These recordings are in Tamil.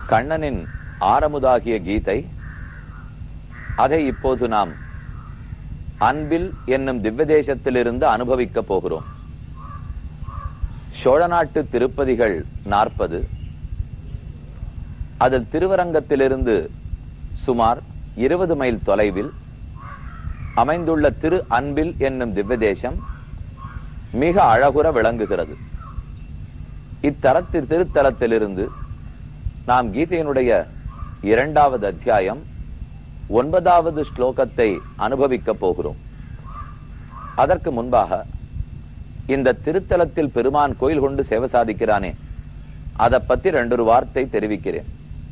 கண்ணனின் ஆரமுதாகிய கீதை அதை இப்போது நாம் அன்பில் என்னும் திவ்யதேசத்திலிருந்து அனுபவிக்க போகிறோம் சோழ நாட்டு திருப்பதிகள் நாற்பது அதில் திருவரங்கத்திலிருந்து சுமார் இருபது மைல் தொலைவில் அமைந்துள்ள திரு அன்பில் என்னும் திவ்யதேசம் மிக அழகுற விளங்குகிறது இத்தரத்தில் திருத்தலத்திலிருந்து நாம் கீதையினுடைய இரண்டாவது அத்தியாயம் ஒன்பதாவது ஸ்லோகத்தை அனுபவிக்க போகிறோம் அதற்கு முன்பாக இந்த திருத்தலத்தில் பெருமான் கோயில் கொண்டு சேவை சாதிக்கிறானே அதை பத்தி ரெண்டு வார்த்தை தெரிவிக்கிறேன்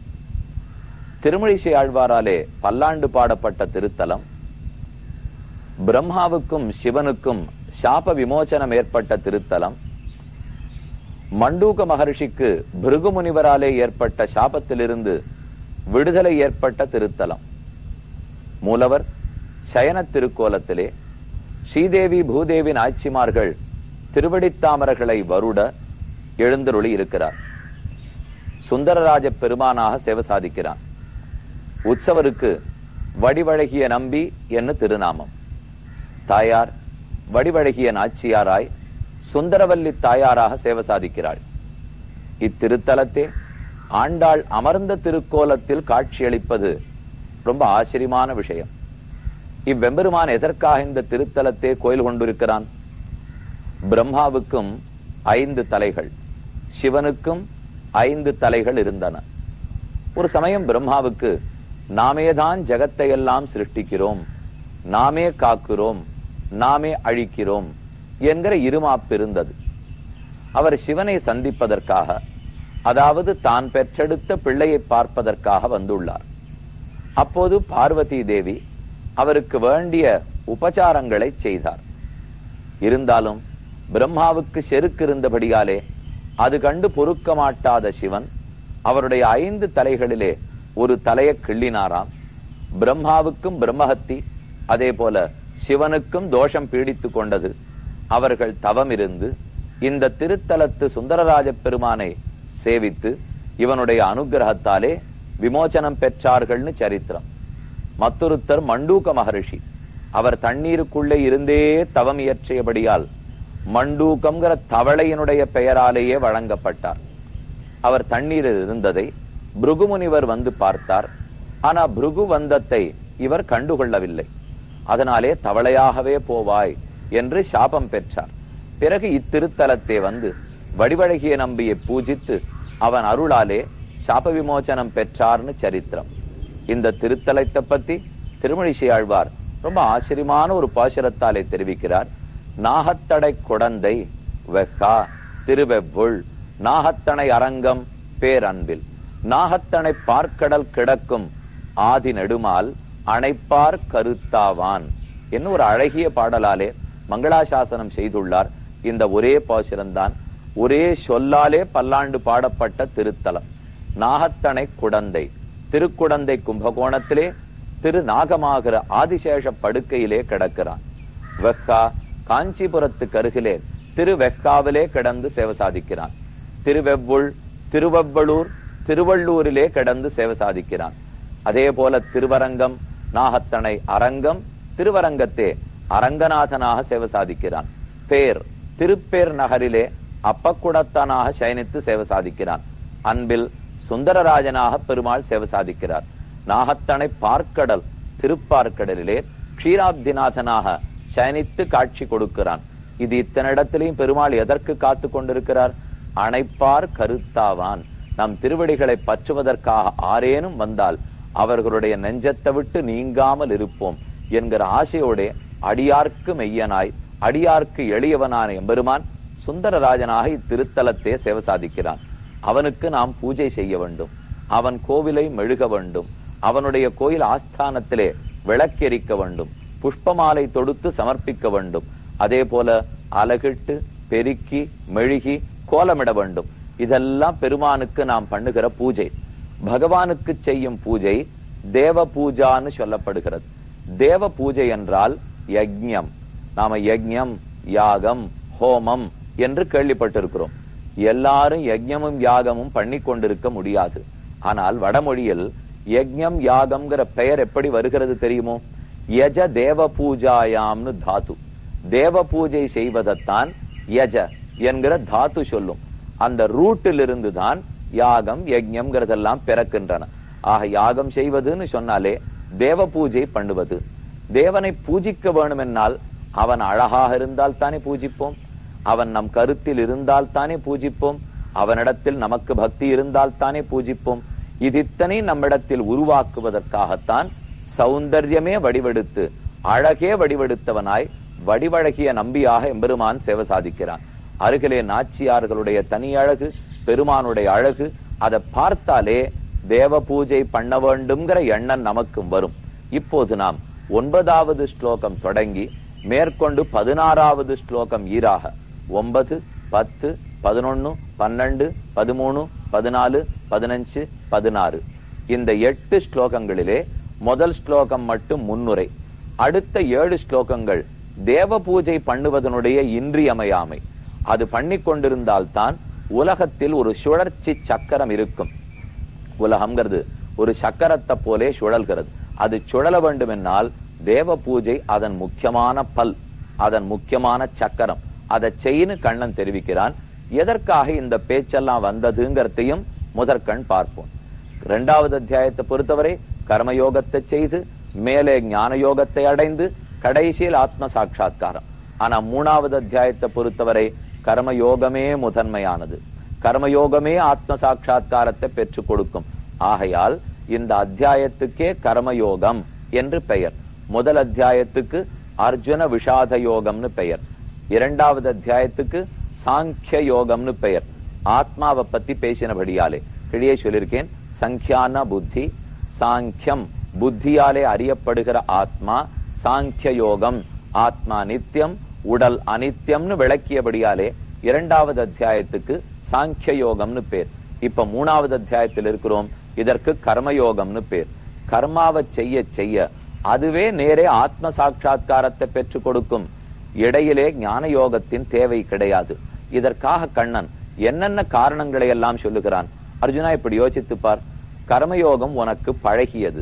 திருமழிசை ஆழ்வாராலே பல்லாண்டு பாடப்பட்ட திருத்தலம் பிரம்மாவுக்கும் சிவனுக்கும் சாப விமோசனம் ஏற்பட்ட திருத்தலம் மண்டூக மகர்ஷிக்கு பிருகு முனிவராலே ஏற்பட்ட சாபத்திலிருந்து விடுதலை ஏற்பட்ட திருத்தலம் மூலவர் சயன திருக்கோலத்திலே ஸ்ரீதேவி பூதேவி நாச்சிமார்கள் திருவடித்தாமர்களை வருட எழுந்தருளி இருக்கிறார் சுந்தரராஜ பெருமானாக சேவை சாதிக்கிறார் உற்சவருக்கு வடிவழகிய நம்பி என்று திருநாமம் தாயார் வடிவழகிய நாச்சியாராய் சுந்தரவல்லி தாயாராக சேவை சாதிக்கிறாள் இத்திருத்தலத்தே ஆண்டாள் அமர்ந்த திருக்கோலத்தில் காட்சியளிப்பது ரொம்ப ஆச்சரியமான விஷயம் இவ்வெம்பெருமான் எதற்காக இந்த திருத்தலத்தே கோயில் கொண்டிருக்கிறான் பிரம்மாவுக்கும் ஐந்து தலைகள் சிவனுக்கும் ஐந்து தலைகள் இருந்தன ஒரு சமயம் பிரம்மாவுக்கு நாமேதான் ஜகத்தை எல்லாம் சிருஷ்டிக்கிறோம் நாமே காக்கிறோம் நாமே அழிக்கிறோம் என்கிற இருமாப்பு இருந்தது அவர் சிவனை சந்திப்பதற்காக அதாவது தான் பெற்றெடுத்த பிள்ளையை பார்ப்பதற்காக வந்துள்ளார் அப்போது பார்வதி தேவி அவருக்கு வேண்டிய உபச்சாரங்களை செய்தார் இருந்தாலும் பிரம்மாவுக்கு செருக்கு இருந்தபடியாலே அது கண்டு பொறுக்க மாட்டாத சிவன் அவருடைய ஐந்து தலைகளிலே ஒரு தலையை கிள்ளினாராம் பிரம்மாவுக்கும் பிரம்மஹத்தி அதே போல சிவனுக்கும் தோஷம் பீடித்துக் கொண்டது அவர்கள் தவம் இருந்து இந்த திருத்தலத்து சுந்தரராஜ பெருமானை சேவித்து இவனுடைய அனுகிரகத்தாலே விமோச்சனம் பெற்றார்கள்னு சரித்திரம் மற்றொருத்தர் மண்டூக மகரிஷி அவர் தண்ணீருக்குள்ளே இருந்தே தவம் இயற்றியபடியால் மண்டூகம்ங்கிற தவளையினுடைய பெயராலேயே வழங்கப்பட்டார் அவர் தண்ணீரில் இருந்ததை பிருகுமுனிவர் வந்து பார்த்தார் ஆனா பிருகு வந்தத்தை இவர் கண்டுகொள்ளவில்லை அதனாலே தவளையாகவே போவாய் என்று சாபம் பெற்றார் பிறகு இத்திருத்தலத்தை வந்து வடிவழகிய நம்பியை பூஜித்து அவன் அருளாலே சாப விமோச்சனம் பெற்றார்னு சரித்திரம் இந்த திருத்தலத்தை பத்தி திருமழிசை ஆழ்வார் ரொம்ப ஆச்சரியமான ஒரு பாசுரத்தாலே தெரிவிக்கிறார் நாகத்தடை குடந்தை வெக்கா திருவெவ்வுள் நாகத்தனை அரங்கம் பேரன்பில் நாகத்தனை பார்க்கடல் கிடக்கும் ஆதி நெடுமால் அணைப்பார் கருத்தாவான் என்ன ஒரு அழகிய பாடலாலே மங்களாசாசனம் செய்துள்ளார் இந்த ஒரே பாசுரம்தான் ஒரே சொல்லாலே பல்லாண்டு பாடப்பட்ட திருத்தலம் நாகத்தனை குடந்தை திருக்குடந்தை கும்பகோணத்திலே திரு நாகமாகிற ஆதிசேஷ படுக்கையிலே கிடக்கிறான் வெக்கா காஞ்சிபுரத்துக்கு அருகிலே திருவெக்காவிலே கிடந்து சேவை சாதிக்கிறான் திருவெவ்வுள் திருவவ்வளூர் திருவள்ளூரிலே கிடந்து சேவை சாதிக்கிறான் அதே போல திருவரங்கம் நாகத்தனை அரங்கம் திருவரங்கத்தே அரங்கநாதனாக சேவை சாதிக்கிறான் பேர் திருப்பேர் நகரிலே அப்பக்குடத்தனாக சயனித்து சேவை சாதிக்கிறான் அன்பில் சுந்தரராஜனாக பெருமாள் சேவை சாதிக்கிறார் நாகத்தனை பார்க்கடல் திருப்பார்க்கடலிலே க்ஷீராப்திநாதனாக சயனித்து காட்சி கொடுக்கிறான் இது இத்தனை இடத்திலையும் பெருமாள் எதற்கு காத்து கொண்டிருக்கிறார் அணைப்பார் கருத்தாவான் நம் திருவடிகளை பற்றுவதற்காக ஆரேனும் வந்தால் அவர்களுடைய நெஞ்சத்தை விட்டு நீங்காமல் இருப்போம் என்கிற ஆசையோட அடியார்க்கு மெய்யனாய் அடியார்க்கு எளியவனான எம்பெருமான் சுந்தரராஜனாக இத்திருத்தலத்தை சேவை சாதிக்கிறான் அவனுக்கு நாம் பூஜை செய்ய வேண்டும் அவன் கோவிலை மெழுக வேண்டும் அவனுடைய கோயில் ஆஸ்தானத்திலே விளக்கெரிக்க வேண்டும் புஷ்பமாலை தொடுத்து சமர்ப்பிக்க வேண்டும் அதே போல அலகிட்டு பெருக்கி மெழுகி கோலமிட வேண்டும் இதெல்லாம் பெருமானுக்கு நாம் பண்ணுகிற பூஜை பகவானுக்கு செய்யும் பூஜை தேவ பூஜான்னு சொல்லப்படுகிறது தேவ பூஜை என்றால் யஜ்ஞம் நாம யஜ்ஞம் யாகம் ஹோமம் என்று கேள்விப்பட்டிருக்கிறோம் எல்லாரும் யஜ்ஞமும் யாகமும் பண்ணி கொண்டிருக்க முடியாது ஆனால் வடமொழியில் யஜ்ஞம் யாகம்ங்கிற பெயர் எப்படி வருகிறது தெரியுமோ யஜ தேவ பூஜாயாம்னு தாத்து தேவ பூஜை செய்வதைத்தான் யஜ என்கிற தாத்து சொல்லும் அந்த ரூட்டில் இருந்து தான் யாகம் யஜ்ஞம்ங்கிறதெல்லாம் பிறக்கின்றன ஆக யாகம் செய்வதுன்னு சொன்னாலே தேவ பூஜை பண்ணுவது தேவனை பூஜிக்க வேணுமென்னால் அவன் அழகாக இருந்தால் தானே பூஜிப்போம் அவன் நம் கருத்தில் இருந்தால் தானே பூஜிப்போம் அவனிடத்தில் நமக்கு பக்தி இருந்தால் தானே பூஜிப்போம் இது இத்தனை நம்மிடத்தில் உருவாக்குவதற்காகத்தான் சௌந்தர்யமே வடிவெடுத்து அழகே வடிவெடுத்தவனாய் வடிவழகிய நம்பியாக எம்பெருமான் சேவை சாதிக்கிறான் அருகிலே நாச்சியார்களுடைய தனி அழகு பெருமானுடைய அழகு அதை பார்த்தாலே தேவ பூஜை பண்ண வேண்டும்ங்கிற எண்ணம் நமக்கும் வரும் இப்போது நாம் ஒன்பதாவது ஸ்லோகம் தொடங்கி மேற்கொண்டு பதினாறாவது ஸ்லோகம் ஈராக ஒன்பது பத்து பதினொன்னு பன்னெண்டு பதிமூணு பதினாலு பதினஞ்சு பதினாறு இந்த எட்டு ஸ்லோகங்களிலே முதல் ஸ்லோகம் மட்டும் முன்னுரை அடுத்த ஏழு ஸ்லோகங்கள் தேவ பூஜை பண்ணுவதனுடைய இன்றியமையாமை அது பண்ணி கொண்டிருந்தால்தான் உலகத்தில் ஒரு சுழற்சி சக்கரம் இருக்கும் உலகம்ங்கிறது ஒரு சக்கரத்தை போலே சுழல்கிறது அது சுழல வேண்டுமென்னால் தேவ பூஜை அதன் முக்கியமான பல் அதன் முக்கியமான சக்கரம் அதை செய்யு கண்ணன் தெரிவிக்கிறான் எதற்காக இந்த பேச்செல்லாம் வந்ததுங்கிறதையும் முதற்கண் பார்ப்போம் இரண்டாவது அத்தியாயத்தை பொறுத்தவரை கர்மயோகத்தை செய்து மேலே ஞான யோகத்தை அடைந்து கடைசியில் ஆத்ம சாட்சா்காரம் ஆனா மூணாவது அத்தியாயத்தை பொறுத்தவரை கர்மயோகமே முதன்மையானது கர்மயோகமே ஆத்ம சாட்சா்காரத்தை பெற்றுக் கொடுக்கும் ஆகையால் இந்த அத்தியாயத்துக்கே கர்மயோகம் என்று பெயர் முதல் அத்தியாயத்துக்கு அர்ஜுன விஷாத யோகம்னு பெயர் இரண்டாவது அத்தியாயத்துக்கு சாங்கிய யோகம்னு பெயர் ஆத்மாவை பத்தி பேசினபடியாலே கிழியே சொல்லியிருக்கேன் சங்கியான புத்தி சாங்கியம் புத்தியாலே அறியப்படுகிற ஆத்மா சாங்கிய யோகம் ஆத்மா நித்தியம் உடல் அனித்தியம்னு விளக்கியபடியாலே இரண்டாவது அத்தியாயத்துக்கு சாங்கிய யோகம்னு பேர் இப்ப மூணாவது அத்தியாயத்தில் இருக்கிறோம் இதற்கு கர்மயோகம்னு பேர் கர்மாவை செய்ய செய்ய அதுவே நேரே ஆத்ம சாட்சா்காரத்தை பெற்றுக் கொடுக்கும் இடையிலே ஞான யோகத்தின் தேவை கிடையாது இதற்காக கண்ணன் என்னென்ன காரணங்களை எல்லாம் சொல்லுகிறான் அர்ஜுனா இப்படி யோசித்து பார் கர்மயோகம் உனக்கு பழகியது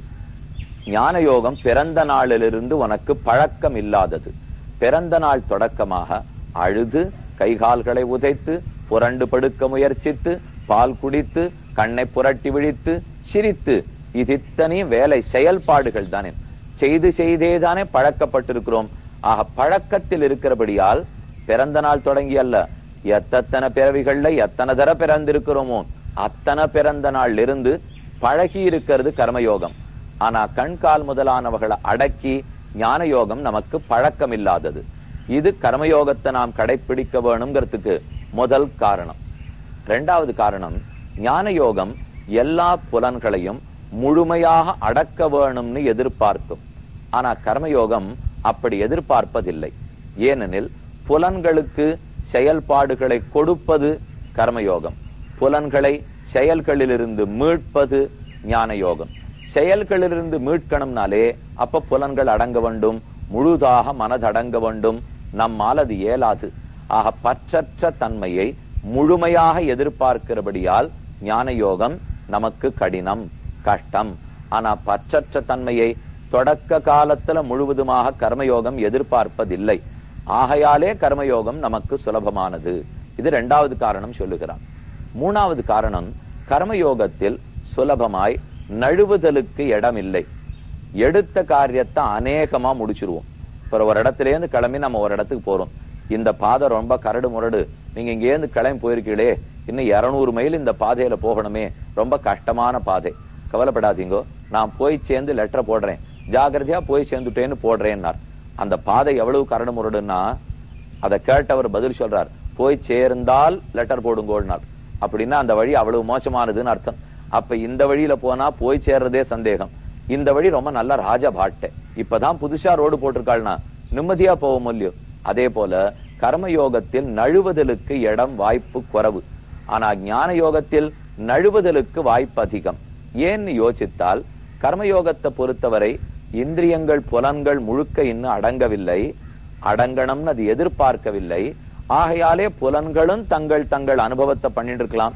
ஞான யோகம் பிறந்த நாளிலிருந்து உனக்கு பழக்கம் இல்லாதது பிறந்த நாள் தொடக்கமாக அழுது கைகால்களை உதைத்து புரண்டு படுக்க முயற்சித்து பால் குடித்து கண்ணை புரட்டி விழித்து சிரித்து இது இத்தனையும் வேலை செயல்பாடுகள் தானே செய்து செய்தே தானே பழக்கப்பட்டிருக்கிறோம் ஆக பழக்கத்தில் இருக்கிறபடியால் பிறந்த நாள் தொடங்கி அல்ல எத்தனை பிறவிகள்ல எத்தனை தர பிறந்திருக்கிறோமோ அத்தனை பிறந்த நாள் இருந்து பழகி இருக்கிறது கர்மயோகம் ஆனா கண்கால் முதலானவர்களை அடக்கி ஞான யோகம் நமக்கு பழக்கம் இல்லாதது இது கர்மயோகத்தை நாம் கடைபிடிக்க வேணுங்கிறதுக்கு முதல் காரணம் இரண்டாவது காரணம் ஞான யோகம் எல்லா புலன்களையும் முழுமையாக அடக்க வேணும்னு எதிர்பார்க்கும் ஆனா கர்மயோகம் அப்படி எதிர்பார்ப்பதில்லை ஏனெனில் புலன்களுக்கு செயல்பாடுகளை கொடுப்பது கர்மயோகம் புலன்களை செயல்களிலிருந்து மீட்பது ஞான யோகம் செயல்களிலிருந்து மீட்கணும்னாலே அப்ப புலன்கள் அடங்க வேண்டும் முழுதாக மனதடங்க வேண்டும் நம்மால் அது இயலாது ஆக பற்றற்ற தன்மையை முழுமையாக எதிர்பார்க்கிறபடியால் ஞான யோகம் நமக்கு கடினம் கஷ்டம் ஆனா பற்றற்ற தன்மையை தொடக்க காலத்துல முழுவதுமாக கர்மயோகம் எதிர்பார்ப்பதில்லை ஆகையாலே கர்மயோகம் நமக்கு சுலபமானது இது இரண்டாவது காரணம் சொல்லுகிறான் மூணாவது காரணம் கர்மயோகத்தில் சுலபமாய் நழுவுதலுக்கு இடம் இல்லை எடுத்த காரியத்தை அநேகமா முடிச்சிருவோம் இப்போ ஒரு இடத்துல இருந்து கிளம்பி நம்ம ஒரு இடத்துக்கு போறோம் இந்த பாதை ரொம்ப கரடு முரடு நீங்க இங்கேருந்து கிளம்பி போயிருக்கீங்களே இன்னும் இருநூறு மைல் இந்த பாதையில போகணுமே ரொம்ப கஷ்டமான பாதை கவலைப்படாதீங்கோ நான் போய் சேர்ந்து லெட்டரை போடுறேன் ஜாகிரதையா போய் சேர்ந்துட்டேன்னு போடுறேன்னார் அந்த பாதை எவ்வளவு கரடு முரடுன்னா அதை கேட்டவர் பதில் சொல்றார் போய் சேர்ந்தால் லெட்டர் போடுங்கோள்னார் அப்படின்னா அந்த வழி அவ்வளவு மோசமானதுன்னு அர்த்தம் அப்ப இந்த வழியில போனா போய் சேர்றதே சந்தேகம் இந்த வழி ரொம்ப நல்ல ராஜ பாட்டை இப்பதான் புதுசா ரோடு போட்டிருக்காள்னா நிம்மதியா போவோம் இல்லையோ அதே போல கர்மயோகத்தில் நழுவுதலுக்கு இடம் வாய்ப்பு குறைவு ஆனா ஞான யோகத்தில் நழுவுதலுக்கு வாய்ப்பு அதிகம் ஏன்னு யோசித்தால் கர்மயோகத்தை பொறுத்தவரை இந்திரியங்கள் புலன்கள் முழுக்க இன்னும் அடங்கவில்லை அடங்கணும்னு அது எதிர்பார்க்கவில்லை ஆகையாலே புலன்களும் தங்கள் தங்கள் அனுபவத்தை பண்ணிட்டு இருக்கலாம்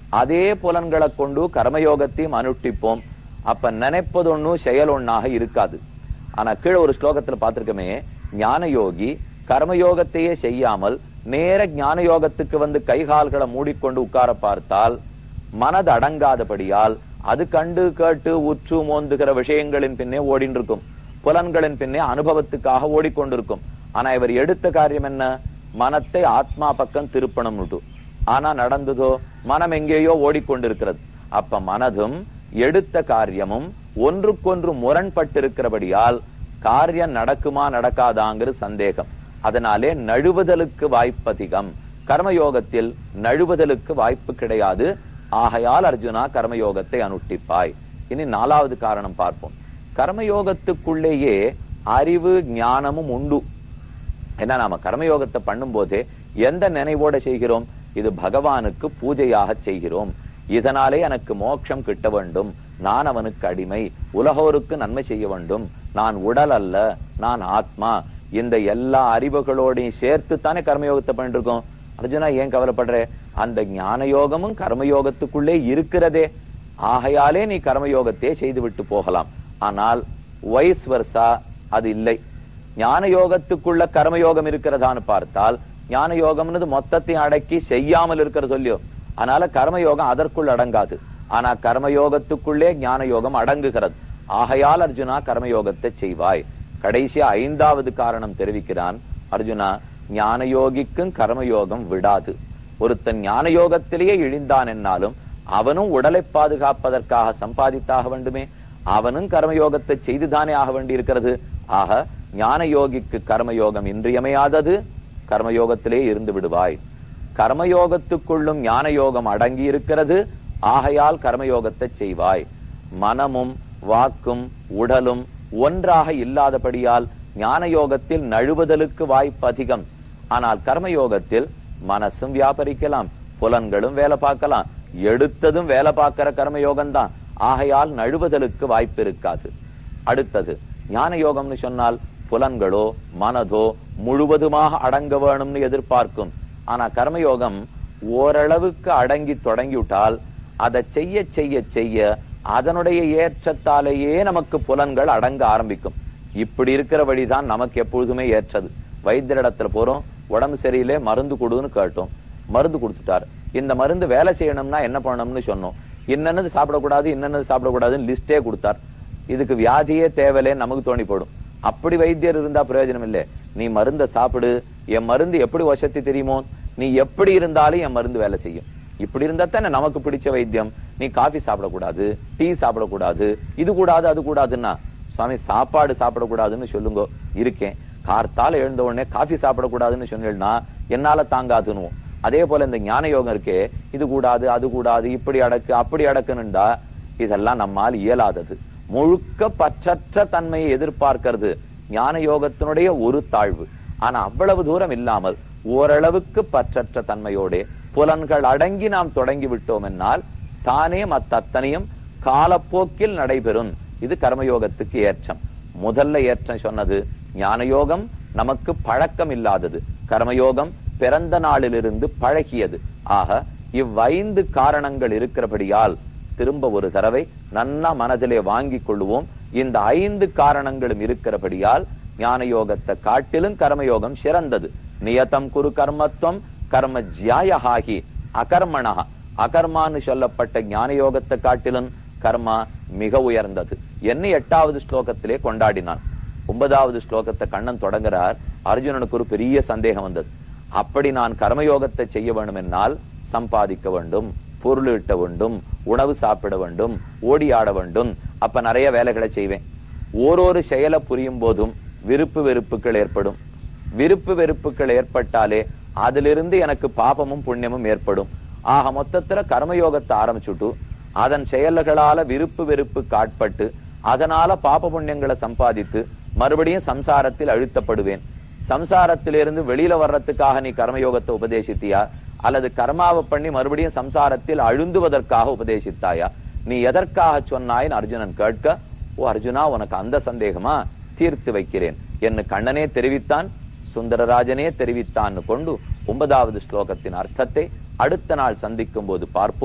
அதே புலன்களை கொண்டு கர்மயோகத்தையும் அனுஷ்டிப்போம் அப்ப நினைப்பது ஒண்ணும் செயல் ஒண்ணாக இருக்காது ஆனா கீழே ஒரு ஸ்லோகத்துல பார்த்திருக்கமே ஞான யோகி கர்மயோகத்தையே செய்யாமல் நேர ஞான யோகத்துக்கு வந்து கைகால்களை மூடிக்கொண்டு உட்கார பார்த்தால் மனது அடங்காதபடியால் அது கண்டு கேட்டு உற்று மோந்துகிற விஷயங்களின் பின்னே ஓடின்னு இருக்கும் புலன்களின் பின்னே அனுபவத்துக்காக ஓடிக்கொண்டிருக்கும் ஆனா இவர் எடுத்த காரியம் என்ன மனத்தை ஆத்மா பக்கம் திருப்பணும்னுட்டு ஆனா நடந்ததோ மனம் எங்கேயோ ஓடிக்கொண்டிருக்கிறது அப்ப மனதும் எடுத்த காரியமும் ஒன்றுக்கொன்று முரண்பட்டிருக்கிறபடியால் காரியம் நடக்குமா நடக்காதாங்கிற சந்தேகம் அதனாலே நழுவுதலுக்கு வாய்ப்பு அதிகம் கர்மயோகத்தில் நழுவுதலுக்கு வாய்ப்பு கிடையாது ஆகையால் அர்ஜுனா கர்மயோகத்தை அனுஷ்டிப்பாய் இனி நாலாவது காரணம் பார்ப்போம் கர்மயோகத்துக்குள்ளேயே அறிவு ஞானமும் உண்டு ஏன்னா நாம கர்மயோகத்தை பண்ணும் போதே எந்த நினைவோட செய்கிறோம் இது பகவானுக்கு பூஜையாக செய்கிறோம் இதனாலே எனக்கு மோட்சம் கிட்ட வேண்டும் நான் அவனுக்கு அடிமை உலகோருக்கு நன்மை செய்ய வேண்டும் நான் உடல் அல்ல நான் ஆத்மா இந்த எல்லா அறிவுகளோடையும் சேர்த்து தானே கர்மயோகத்தை பண்ணிட்டு இருக்கோம் அர்ஜுனா ஏன் கவலைப்படுற அந்த ஞான யோகமும் கர்மயோகத்துக்குள்ளே இருக்கிறதே ஆகையாலே நீ கர்மயோகத்தையே செய்து விட்டு போகலாம் ஆனால் வைஸ் வர்சா அது இல்லை ஞான யோகத்துக்குள்ள கர்மயோகம் இருக்கிறதான்னு பார்த்தால் ஞான யோகம்னு மொத்தத்தையும் அடக்கி செய்யாமல் இருக்கிற சொல்லியோ அதனால கர்மயோகம் அதற்குள் அடங்காது ஆனா கர்மயோகத்துக்குள்ளே ஞான யோகம் அடங்குகிறது ஆகையால் அர்ஜுனா கர்மயோகத்தை செய்வாய் கடைசியா ஐந்தாவது காரணம் தெரிவிக்கிறான் அர்ஜுனா ஞான யோகிக்கும் கர்மயோகம் விடாது ஒருத்தன் ஞான யோகத்திலேயே இழிந்தான் என்னாலும் அவனும் உடலை பாதுகாப்பதற்காக சம்பாதித்தாக வேண்டுமே அவனும் கர்மயோகத்தை செய்துதானே ஆக வேண்டி இருக்கிறது ஆக ஞான யோகிக்கு கர்மயோகம் இன்றியமையாதது கர்மயோகத்திலே இருந்து விடுவாய் கர்மயோகத்துக்குள்ளும் ஞான யோகம் அடங்கி இருக்கிறது ஆகையால் கர்மயோகத்தை செய்வாய் மனமும் வாக்கும் உடலும் ஒன்றாக இல்லாதபடியால் ஞான யோகத்தில் நழுவுதலுக்கு வாய்ப்பு அதிகம் ஆனால் கர்மயோகத்தில் மனசும் வியாபரிக்கலாம் புலன்களும் வேலை பார்க்கலாம் எடுத்ததும் வேலை பார்க்கிற கர்மயோகம் தான் ஆகையால் நழுவுதலுக்கு வாய்ப்பு இருக்காது அடுத்தது ஞான யோகம்னு சொன்னால் புலன்களோ மனதோ முழுவதுமாக அடங்க வேணும்னு எதிர்பார்க்கும் ஆனா கர்மயோகம் ஓரளவுக்கு அடங்கி தொடங்கிவிட்டால் அதை செய்ய செய்ய செய்ய அதனுடைய ஏற்றத்தாலேயே நமக்கு புலன்கள் அடங்க ஆரம்பிக்கும் இப்படி இருக்கிற வழிதான் நமக்கு எப்பொழுதுமே ஏற்றது வைத்தியரிடத்துல போறோம் உடம்பு சரியில்லை மருந்து கொடுன்னு கேட்டோம் மருந்து கொடுத்துட்டார் இந்த மருந்து வேலை செய்யணும்னா என்ன பண்ணணும்னு சொன்னோம் இன்னென்னது சாப்பிடக்கூடாது இன்னென்னது சாப்பிடக்கூடாதுன்னு லிஸ்டே கொடுத்தார் இதுக்கு வியாதியே தேவையில்லை நமக்கு தோணி போடும் அப்படி வைத்தியர் இருந்தா பிரயோஜனம் இல்லை நீ மருந்த சாப்பிடு என் மருந்து எப்படி வசதி தெரியுமோ நீ எப்படி இருந்தாலும் என் மருந்து வேலை செய்யும் இப்படி இருந்தா தானே நமக்கு பிடிச்ச வைத்தியம் நீ காஃபி சாப்பிடக்கூடாது டீ சாப்பிடக்கூடாது இது கூடாது அது கூடாதுன்னா சுவாமி சாப்பாடு சாப்பிடக்கூடாதுன்னு சொல்லுங்க இருக்கேன் கார்த்தால எழுந்த உடனே காஃபி சாப்பிடக்கூடாதுன்னு சொன்னீங்கன்னா என்னால தாங்காதுன்னு அதே போல இந்த ஞான யோகம் இருக்கே இது கூடாது அது கூடாது இப்படி அடக்கு அப்படி அடக்குன்னுண்டா இதெல்லாம் நம்மால் இயலாதது முழுக்க பற்றற்ற தன்மையை எதிர்பார்க்கிறது ஞான யோகத்தினுடைய ஒரு தாழ்வு ஆனா அவ்வளவு தூரம் இல்லாமல் ஓரளவுக்கு பற்றற்ற தன்மையோட புலன்கள் அடங்கி நாம் தொடங்கி விட்டோம் என்னால் தானே மத்தனையும் காலப்போக்கில் நடைபெறும் இது கர்மயோகத்துக்கு ஏற்றம் முதல்ல ஏற்றம் சொன்னது ஞான யோகம் நமக்கு பழக்கம் இல்லாதது கர்மயோகம் பிறந்த நாளிலிருந்து பழகியது ஆக இவ்வைந்து காரணங்கள் இருக்கிறபடியால் திரும்ப ஒரு தடவை நன்னா மனதிலே வாங்கிக் கொள்ளுவோம் இந்த ஐந்து காரணங்களும் இருக்கிறபடியால் ஞான யோகத்தை காட்டிலும் கர்மயோகம் சிறந்தது நியதம் குரு கர்மத்துவம் கர்ம ஜியாயஹாகி அகர்மணா அகர்மான்னு சொல்லப்பட்ட ஞான யோகத்தை காட்டிலும் கர்மா மிக உயர்ந்தது என்ன எட்டாவது ஸ்லோகத்திலே கொண்டாடினான் ஒன்பதாவது ஸ்லோகத்தை கண்ணன் தொடங்குறார் அர்ஜுனனுக்கு ஒரு பெரிய சந்தேகம் வந்தது அப்படி நான் கர்மயோகத்தை செய்ய வேண்டும் என்னால் சம்பாதிக்க வேண்டும் பொருள் ஈட்ட வேண்டும் உணவு சாப்பிட வேண்டும் ஓடி ஆட வேண்டும் அப்ப நிறைய வேலைகளை செய்வேன் ஓரொரு செயலை புரியும் போதும் விருப்பு வெறுப்புகள் ஏற்படும் விருப்பு வெறுப்புகள் ஏற்பட்டாலே அதிலிருந்து எனக்கு பாபமும் புண்ணியமும் ஏற்படும் ஆக மொத்தத்துல கர்மயோகத்தை ஆரம்பிச்சுட்டு அதன் செயல்களால விருப்பு வெறுப்பு காட்பட்டு அதனால பாப புண்ணியங்களை சம்பாதித்து மறுபடியும் சம்சாரத்தில் அழுத்தப்படுவேன் சம்சாரத்திலிருந்து வெளியில வர்றதுக்காக நீ கர்மயோகத்தை உபதேசித்தியா அல்லது கர்மாவை பண்ணி மறுபடியும் சம்சாரத்தில் அழுந்துவதற்காக உபதேசித்தாயா நீ எதற்காக சொன்னாயின் அர்ஜுனன் கேட்க ஓ அர்ஜுனா உனக்கு அந்த சந்தேகமா தீர்த்து வைக்கிறேன் என்று கண்ணனே தெரிவித்தான் சுந்தரராஜனே தெரிவித்தான் கொண்டு ஒன்பதாவது ஸ்லோகத்தின் அர்த்தத்தை அடுத்த நாள் சந்திக்கும் போது பார்ப்போம்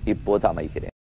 இப்போது அமைகிறேன்